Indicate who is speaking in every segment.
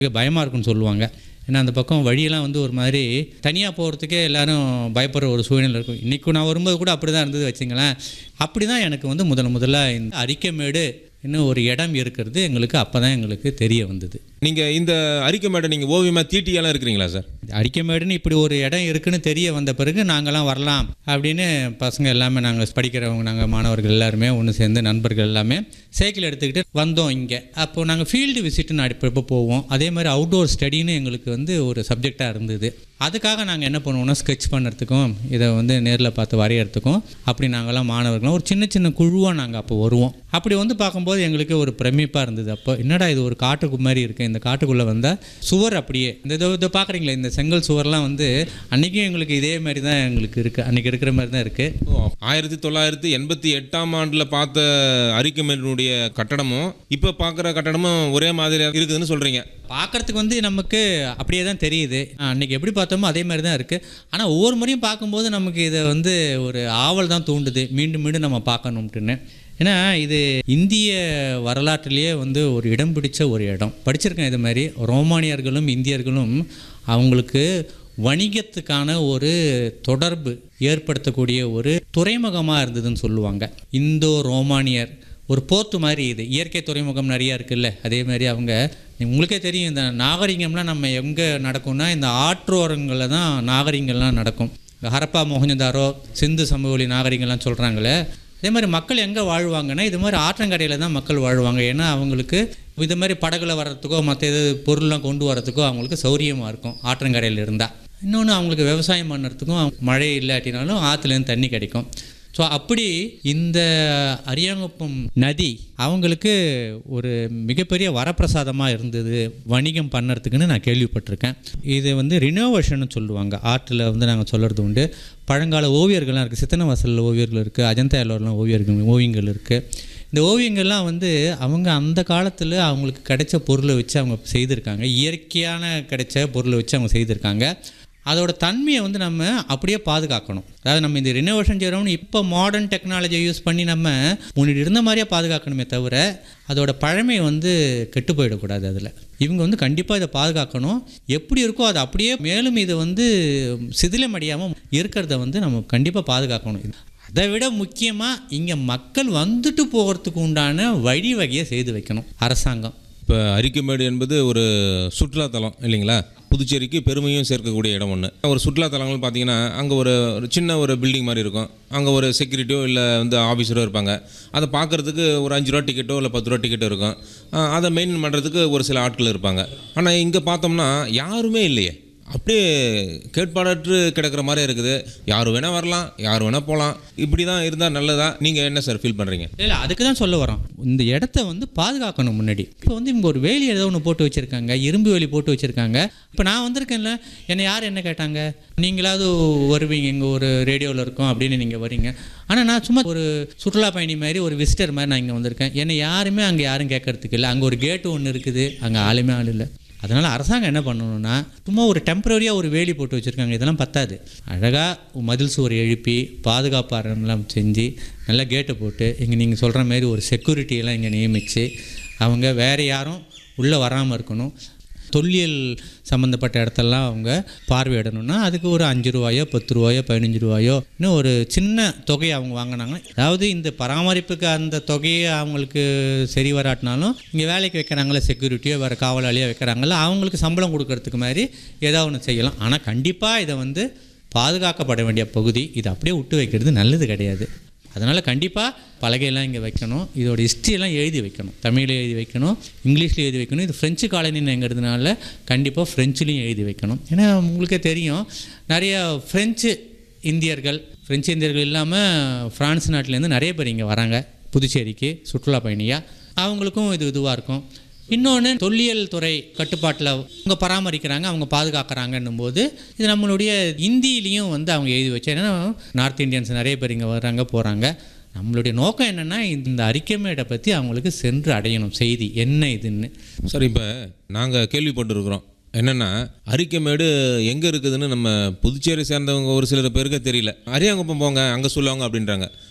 Speaker 1: பயமாக இருக்குன்னு சொல்லுவாங்க ஏன்னா அந்த பக்கம் வழியெல்லாம் வந்து ஒரு மாதிரி தனியாக போகிறதுக்கே எல்லாரும் பயப்படுற ஒரு சூழ்நிலை இருக்கும் இன்றைக்கும் நான் வரும்போது கூட அப்படி தான் இருந்தது வச்சுங்களேன் அப்படி தான் எனக்கு வந்து முதல்ல முதல்ல இந்த அரிக்கமேடு இன்னும் ஒரு இடம் இருக்கிறது எங்களுக்கு அப்போ தான் எங்களுக்கு தெரிய வந்தது
Speaker 2: நீங்கள் இந்த அறிக்கை மேடம் நீங்கள் ஓவியமாக தீட்டியெல்லாம் இருக்கிறீங்களா சார்
Speaker 1: அரிக்கமேடுன்னு இப்படி ஒரு இடம் இருக்குன்னு தெரிய வந்த பிறகு நாங்கள்லாம் வரலாம் அப்படின்னு பசங்க எல்லாமே நாங்கள் படிக்கிறவங்க நாங்கள் மாணவர்கள் எல்லாருமே ஒன்று சேர்ந்து நண்பர்கள் எல்லாமே சைக்கிள் எடுத்துக்கிட்டு வந்தோம் இங்கே அப்போது நாங்கள் ஃபீல்டு விசிட்டுன்னு அடிப்பப்போ போவோம் அதே மாதிரி அவுட்டோர் ஸ்டடின்னு எங்களுக்கு வந்து ஒரு சப்ஜெக்டாக இருந்தது அதுக்காக நாங்கள் என்ன பண்ணுவோம்னா ஸ்கெட்ச் பண்ணுறதுக்கும் இதை வந்து நேரில் பார்த்து வரையறதுக்கும் அப்படி நாங்கள்லாம் மாணவர்களும் ஒரு சின்ன சின்ன குழுவாக நாங்கள் அப்போ வருவோம் அப்படி வந்து பார்க்கும்போது எங்களுக்கு ஒரு பிரமிப்பாக இருந்தது அப்போ என்னடா இது ஒரு காட்டுக்கு மாதிரி இருக்குது இந்த காட்டுக்குள்ளே வந்தால் சுவர் அப்படியே இந்த இதோ இதை பார்க்குறீங்களா இந்த செங்கல் சுவர்லாம் வந்து அன்றைக்கும் எங்களுக்கு இதே மாதிரி தான் எங்களுக்கு இருக்குது அன்றைக்கி இருக்கிற மாதிரி தான் இருக்குது
Speaker 2: ஓ ஆயிரத்தி தொள்ளாயிரத்தி எண்பத்தி எட்டாம் ஆண்டில் பார்த்த அரிக்கமேனுடைய கட்டடமும் இப்போ பார்க்குற கட்டடமும் ஒரே மாதிரி இருக்குதுன்னு சொல்கிறீங்க
Speaker 1: பார்க்குறதுக்கு வந்து நமக்கு அப்படியே தான் தெரியுது அன்றைக்கி எப்படி பார்த்தோமோ அதே மாதிரி தான் இருக்குது ஆனால் ஒவ்வொரு முறையும் பார்க்கும்போது நமக்கு இதை வந்து ஒரு ஆவல் தான் தூண்டுது மீண்டும் மீண்டும் நம்ம பார்க்கணும்ட்டுன்னு ஏன்னா இது இந்திய வரலாற்றிலேயே வந்து ஒரு இடம் பிடிச்ச ஒரு இடம் படிச்சிருக்கேன் இது மாதிரி ரோமானியர்களும் இந்தியர்களும் அவங்களுக்கு வணிகத்துக்கான ஒரு தொடர்பு ஏற்படுத்தக்கூடிய ஒரு துறைமுகமாக இருந்ததுன்னு சொல்லுவாங்க இந்தோ ரோமானியர் ஒரு போர்த்து மாதிரி இது இயற்கை துறைமுகம் நிறையா இருக்குல்ல அதே மாதிரி அவங்க உங்களுக்கே தெரியும் இந்த நாகரிகம்லாம் நம்ம எங்கே நடக்கும்னா இந்த ஆற்றோரங்களில் தான் நாகரிகங்கள்லாம் நடக்கும் இந்த ஹரப்பா மொஹஞ்சதாரோ சிந்து சமவெளி நாகரிகம்லாம் சொல்கிறாங்களே அதே மாதிரி மக்கள் எங்கே வாழ்வாங்கன்னா இது மாதிரி ஆற்றங்கரையில் தான் மக்கள் வாழ்வாங்க ஏன்னா அவங்களுக்கு இது மாதிரி படகுல வர்றதுக்கோ மற்ற இது பொருள்லாம் கொண்டு வரதுக்கோ அவங்களுக்கு சௌரியமாக இருக்கும் ஆற்றங்கரையில் இருந்தால் இன்னொன்று அவங்களுக்கு விவசாயம் பண்ணுறதுக்கும் மழை இல்லாட்டினாலும் ஆற்றுலேருந்து தண்ணி கிடைக்கும் ஸோ அப்படி இந்த அரியாங்குப்பம் நதி அவங்களுக்கு ஒரு மிகப்பெரிய வரப்பிரசாதமாக இருந்தது வணிகம் பண்ணுறதுக்குன்னு நான் கேள்விப்பட்டிருக்கேன் இது வந்து ரினோவேஷன் சொல்லுவாங்க ஆர்ட்டில் வந்து நாங்கள் சொல்கிறது உண்டு பழங்கால ஓவியர்கள்லாம் இருக்குது சித்தனவாசலில் ஓவியர்கள் இருக்குது அஜந்தா எல்லோரெலாம் ஓவியர்கள் ஓவியங்கள் இருக்குது இந்த ஓவியங்கள்லாம் வந்து அவங்க அந்த காலத்தில் அவங்களுக்கு கிடைச்ச பொருளை வச்சு அவங்க செய்திருக்காங்க இயற்கையான கிடைச்ச பொருளை வச்சு அவங்க செய்திருக்காங்க அதோட தன்மையை வந்து நம்ம அப்படியே பாதுகாக்கணும் அதாவது நம்ம இந்த ரினோவேஷன் செய்கிறோம்னு இப்போ மாடர்ன் டெக்னாலஜியை யூஸ் பண்ணி நம்ம முன்னாடி இருந்த மாதிரியே பாதுகாக்கணுமே தவிர அதோட பழமையை வந்து கெட்டு போயிடக்கூடாது அதில் இவங்க வந்து கண்டிப்பாக இதை பாதுகாக்கணும் எப்படி இருக்கோ அதை அப்படியே மேலும் இதை வந்து சிதிலமடையாமல் இருக்கிறத வந்து நம்ம கண்டிப்பாக பாதுகாக்கணும் அதை விட முக்கியமாக இங்கே மக்கள் வந்துட்டு போகிறதுக்கு உண்டான வழிவகையை செய்து வைக்கணும் அரசாங்கம்
Speaker 2: இப்போ அரிக்கமேடு என்பது ஒரு சுற்றுலாத்தலம் இல்லைங்களா புதுச்சேரிக்கு பெருமையும் சேர்க்கக்கூடிய இடம் ஒன்று ஒரு சுற்றுலாத்தலங்கள் பார்த்தீங்கன்னா அங்கே ஒரு ஒரு சின்ன ஒரு பில்டிங் மாதிரி இருக்கும் அங்கே ஒரு செக்யூரிட்டியோ இல்லை வந்து ஆஃபீஸரோ இருப்பாங்க அதை பார்க்குறதுக்கு ஒரு அஞ்சு ரூபா டிக்கெட்டோ இல்லை பத்து ரூபா டிக்கெட்டோ இருக்கும் ஆஹ் அதை மெயின்டைன் பண்ணுறதுக்கு ஒரு சில ஆட்கள் இருப்பாங்க ஆனால் இங்கே பார்த்தோம்னா யாருமே இல்லையே அப்படியே கேட்பாடற்று கிடக்கிற மாதிரி இருக்குது யார் வேணால் வரலாம் யார் வேணால் போகலாம் இப்படி தான் இருந்தால் நல்லதா நீங்கள் என்ன சார் ஃபீல் பண்ணுறீங்க
Speaker 1: இல்லை அதுக்கு தான் சொல்ல வரோம் இந்த இடத்த வந்து பாதுகாக்கணும் முன்னாடி இப்போ வந்து இவங்க ஒரு வேலி ஏதோ ஒன்று போட்டு வச்சுருக்காங்க இரும்பு வேலி போட்டு வச்சுருக்காங்க இப்போ நான் வந்திருக்கேன்ல என்னை யார் என்ன கேட்டாங்க நீங்களாவது வருவீங்க இங்கே ஒரு ரேடியோவில் இருக்கோம் அப்படின்னு நீங்கள் வரீங்க ஆனால் நான் சும்மா ஒரு சுற்றுலா பயணி மாதிரி ஒரு விசிட்டர் மாதிரி நான் இங்கே வந்திருக்கேன் என்னை யாருமே அங்கே யாரும் கேட்கறதுக்கு இல்லை அங்கே ஒரு கேட்டு ஒன்று இருக்குது அங்கே ஆளுமே ஆள் இல்லை அதனால் அரசாங்கம் என்ன பண்ணணும்னா சும்மா ஒரு டெம்பரரியாக ஒரு வேலி போட்டு வச்சுருக்காங்க இதெல்லாம் பத்தாது அழகாக மதில் சுவர் எழுப்பி பாதுகாப்பு அரணெல்லாம் செஞ்சு நல்லா கேட்டை போட்டு இங்கே நீங்கள் சொல்கிற மாதிரி ஒரு செக்யூரிட்டியெல்லாம் இங்கே நியமித்து அவங்க வேறு யாரும் உள்ளே வராமல் இருக்கணும் தொல்லியல் சம்மந்தப்பட்ட இடத்தெல்லாம் அவங்க பார்வையிடணும்னா அதுக்கு ஒரு அஞ்சு ரூபாயோ பத்து ரூபாயோ பதினஞ்சு ரூபாயோ இன்னும் ஒரு சின்ன தொகையை அவங்க வாங்கினாங்கன்னா அதாவது இந்த பராமரிப்புக்கு அந்த தொகையை அவங்களுக்கு சரி வராட்டினாலும் இங்கே வேலைக்கு வைக்கிறாங்களே செக்யூரிட்டியோ வேறு காவலாளியோ வைக்கிறாங்களோ அவங்களுக்கு சம்பளம் கொடுக்கறதுக்கு மாதிரி ஏதாவது ஒன்று செய்யலாம் ஆனால் கண்டிப்பாக இதை வந்து பாதுகாக்கப்பட வேண்டிய பகுதி இதை அப்படியே விட்டு வைக்கிறது நல்லது கிடையாது அதனால் கண்டிப்பாக பலகையெல்லாம் இங்கே வைக்கணும் இதோட ஹிஸ்ட்ரியெல்லாம் எழுதி வைக்கணும் தமிழில் எழுதி வைக்கணும் இங்கிலீஷில் எழுதி வைக்கணும் இது ஃப்ரெஞ்சு காலனிங்கிறதுனால கண்டிப்பாக ஃப்ரெஞ்சுலேயும் எழுதி வைக்கணும் ஏன்னா உங்களுக்கே தெரியும் நிறைய ஃப்ரெஞ்சு இந்தியர்கள் ஃப்ரெஞ்சு இந்தியர்கள் இல்லாமல் ஃப்ரான்ஸ் நாட்டிலேருந்து நிறைய பேர் இங்கே வராங்க புதுச்சேரிக்கு சுற்றுலா பயணியாக அவங்களுக்கும் இது இதுவாக இருக்கும் இன்னொன்று தொல்லியல் துறை கட்டுப்பாட்டில் அவங்க பராமரிக்கிறாங்க அவங்க பாதுகாக்கிறாங்கன்னும் போது இது நம்மளுடைய இந்தியிலையும் வந்து அவங்க எழுதி வச்சு ஏன்னா நார்த் இந்தியன்ஸ் நிறைய பேர் இங்கே வர்றாங்க போகிறாங்க நம்மளுடைய நோக்கம் என்னென்னா இந்த அறிக்கைமேடை பற்றி அவங்களுக்கு சென்று அடையணும் செய்தி என்ன இதுன்னு
Speaker 2: சார் இப்போ நாங்கள் கேள்விப்பட்டிருக்கிறோம் என்னென்னா அரிக்கமேடு எங்கே இருக்குதுன்னு நம்ம புதுச்சேரி சேர்ந்தவங்க ஒரு சிலர் பேருக்கு தெரியல அரியாங்குப்பம் போங்க அங்கே சொல்லுவாங்க அப்படின்றாங்க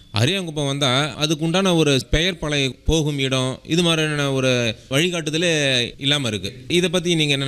Speaker 2: அரியாங்குப்பம் வந்தால் அதுக்கு உண்டான ஒரு பெயர் பலை போகும் இடம் இது மாதிரியான ஒரு வழிகாட்டுதலே இல்லாமல் இருக்குது இதை பற்றி நீங்கள் என்ன